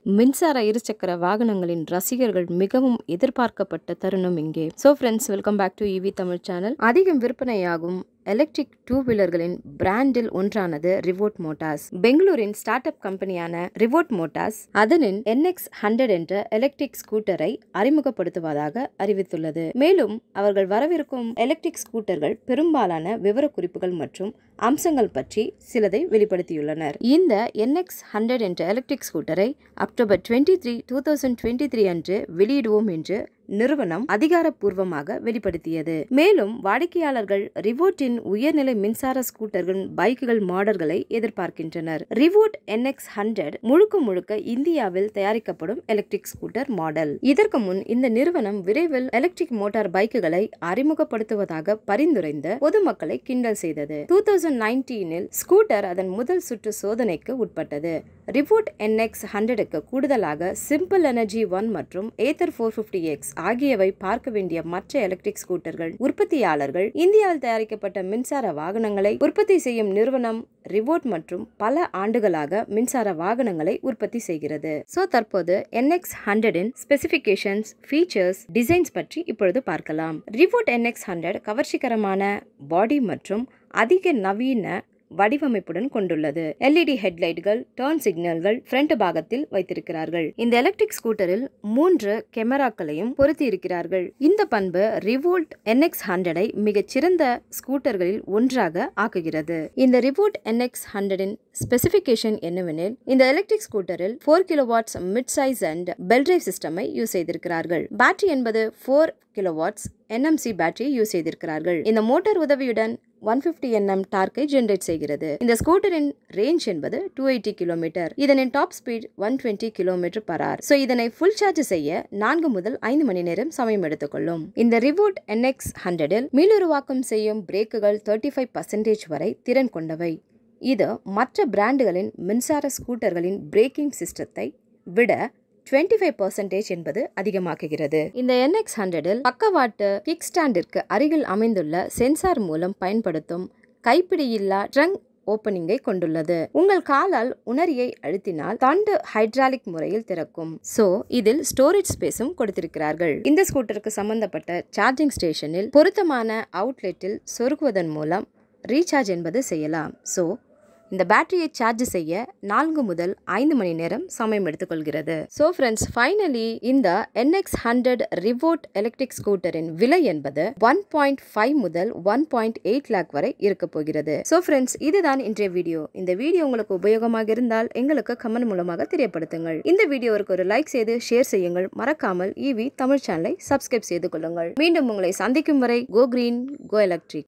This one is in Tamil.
மின்சார இருசக்கர வாகனங்களின் ரசிகர்கள் மிகவும் எதிர்பார்க்கப்பட்ட தருணம் இங்கே so friends welcome back to EV Tamil channel அதிகம் விற்பனையாகும் எலக்ட்ரிக் டூ வீலர்களின் பிராண்டில் ஒன்றானது ரிவோட் மோட்டார்ஸ் பெங்களூரின் ஸ்டார்ட் அப் கம்பெனியான ரிவோட் மோட்டார்ஸ் அதனின் என்எக்ஸ் ஹண்ட்ரட் என்ற எலக்ட்ரிக் ஸ்கூட்டரை அறிமுகப்படுத்துவதாக அறிவித்துள்ளது மேலும் அவர்கள் வரவிருக்கும் எலக்ட்ரிக் ஸ்கூட்டர்கள் பெரும்பாலான விவரக்குறிப்புகள் மற்றும் அம்சங்கள் பற்றி சிலதை வெளிப்படுத்தியுள்ளனர் இந்த என்எக்ஸ் ஹண்ட்ரட் என்ற எலக்ட்ரிக் ஸ்கூட்டரை October twenty three two thousand twenty three அன்று வெளியிடுவோம் என்று நிறுவனம் அதிகாரப்பூர்வமாக வெளிப்படுத்தியது மேலும் வாடிக்கையாளர்கள் ரிவோட்டின் உயர்நிலை மின்சார ஸ்கூட்டர்கள் பைக்குகள் மாடல்களை எதிர்பார்க்கின்றனர் ரிவோட் என்எக்ஸ் ஹண்ட்ரட் முழுக்க முழுக்க இந்தியாவில் தயாரிக்கப்படும் எலக்ட்ரிக் ஸ்கூட்டர் மாடல் இதற்கு முன் இந்த நிறுவனம் விரைவில் எலக்ட்ரிக் மோட்டார் பைக்குகளை அறிமுகப்படுத்துவதாக பரிந்துரைந்த பொதுமக்களை கிண்டல் செய்தது டூ தௌசண்ட் நைன்டீனில் ஸ்கூட்டர் அதன் முதல் சுற்று சோதனைக்கு உட்பட்டது ரிவோட் என்எக்ஸ் ஹண்ட்ரடுக்கு கூடுதலாக சிம்பிள் எனர்ஜி ஒன் மற்றும் ஏத்தர் ஃபோர் பிப்டி எக்ஸ் ஆகியவை பார்க்க வேண்டிய மற்ற எலக்ட்ரிக் ஸ்கூட்டர்கள் உற்பத்தியாளர்கள் இந்தியாவில் தயாரிக்கப்பட்ட மின்சார வாகனங்களை உற்பத்தி செய்யும் நிறுவனம் ரிவோட் மற்றும் பல ஆண்டுகளாக மின்சார வாகனங்களை உற்பத்தி செய்கிறது சோ தற்போது என்எக்ஸ் ஹண்ட்ரடின் ஸ்பெசிபிகேஷன்ஸ் ஃபீச்சர்ஸ் டிசைன்ஸ் பற்றி இப்பொழுது பார்க்கலாம் ரிவோட் என்எக்ஸ் ஹண்ட்ரட் கவர்ச்சிகரமான பாடி மற்றும் அதிக நவீன வடிவமைப்புடன் கொண்டுள்ளது எல்இடி ஹெட்லைட்கள் டர்ன் சிக்னல்கள் ஃப்ரண்ட் பாகத்தில் வைத்திருக்கிறார்கள் இந்த எலக்ட்ரிக் ஸ்கூட்டரில் மூன்று கேமராக்களையும் பொருத்தி இருக்கிறார்கள் இந்த பண்பு ரிவோல்ட் என்எக்ஸ் ஹண்ட்ரடை மிகச்சிறந்த ஸ்கூட்டர்களில் ஒன்றாக ஆக்குகிறது இந்த ரிவோல்ட் என்எக்ஸ் ஹண்ட்ரடின் ஸ்பெசிபிகேஷன் என்னவெனில் இந்த எலக்ட்ரிக் ஸ்கூட்டரில் four kilowatts mid size and belt drive சிஸ்டமை யூஸ் செய்திருக்கிறார்கள் பேட்டரி என்பது ஃபோர் கிலோவாட்ஸ் என்எம்சி பேட்டரியை யூஸ் செய்திருக்கிறார்கள் இந்த மோட்டார் உதவியுடன் ஒன் பிப்டி என்எம் டார்க்கை ஜென்ரேட் செய்கிறது இந்த ஸ்கூட்டரின் ரேஞ்ச் என்பது டூ எயிட்டி கிலோமீட்டர் இதனின் top speed one twenty kilometer per hour so இதனை ஃபுல் சார்ஜ் செய்ய நான்கு முதல் ஐந்து மணி நேரம் சமயம் எடுத்துக்கொள்ளும் இந்த ரிவோட் என்எக்ஸ் ஹண்ட்ரடில் மீளுருவாக்கம் செய்யும் பிரேக்குகள் தேர்ட்டி ஃபைவ் பர்சன்டேஜ் வரை திறன் கொண்டவை இது மற்ற பிராண்டுகளின் மின்சார ஸ்கூட்டர்களின் பிரேக்கிங் சிஸ்டத்தை விட டுவெண்ட்டி ஃபைவ் பர்சன்டேஜ் என்பது அதிகமாக்குகிறது இந்த என்எக்ஸ் ஹண்ட்ரடில் பக்கவாட்டு கிக் ஸ்டாண்டிற்கு அருகில் அமைந்துள்ள சென்சார் மூலம் பயன்படுத்தும் கைப்பிடியில்லா ட்ரங்க் ஓப்பனிங்கை கொண்டுள்ளது உங்கள் காலால் உணரியை அழுத்தினால் தண்டு ஹைட்ராலிக் முறையில் திறக்கும் சோ இதில் ஸ்டோரேஜ் ஸ்பேஸும் கொடுத்திருக்கிறார்கள் இந்த ஸ்கூட்டருக்கு சம்பந்தப்பட்ட சார்ஜிங் ஸ்டேஷனில் பொருத்தமான அவுட்லெட்டில் சொருகுவதன் மூலம் ரீசார்ஜ் என்பது செய்யலாம் சோ இந்த பேட்டரியை சார்ஜ் செய்ய நான்கு முதல் ஐந்து மணி நேரம் சமயம் எடுத்துக்கொள்கிறது ஸோ ஃப்ரெண்ட்ஸ் ஃபைனலி இந்த என்எக்ஸ் ஹண்ட்ரட் ரிவோட் எலக்ட்ரிக் ஸ்கூட்டரின் விலை என்பது ஒன் பாயிண்ட் ஃபைவ் முதல் ஒன் பாயிண்ட் எயிட் லேக் வரை இருக்க போகிறது ஸோ ஃப்ரெண்ட்ஸ் இதுதான் இன்றைய வீடியோ இந்த வீடியோ உங்களுக்கு உபயோகமாக இருந்தால் எங்களுக்கு கமெண்ட் மூலமாக தெரியப்படுத்துங்கள் இந்த வீடியோவிற்கு ஒரு லைக் செய்து ஷேர் செய்யுங்கள் மறக்காமல் இவி தமிழ் சேனலை சப்ஸ்கிரைப் செய்து கொள்ளுங்கள் மீண்டும் உங்களை சந்திக்கும் வரை கோ கிரீன் கோ எலக்ட்ரிக்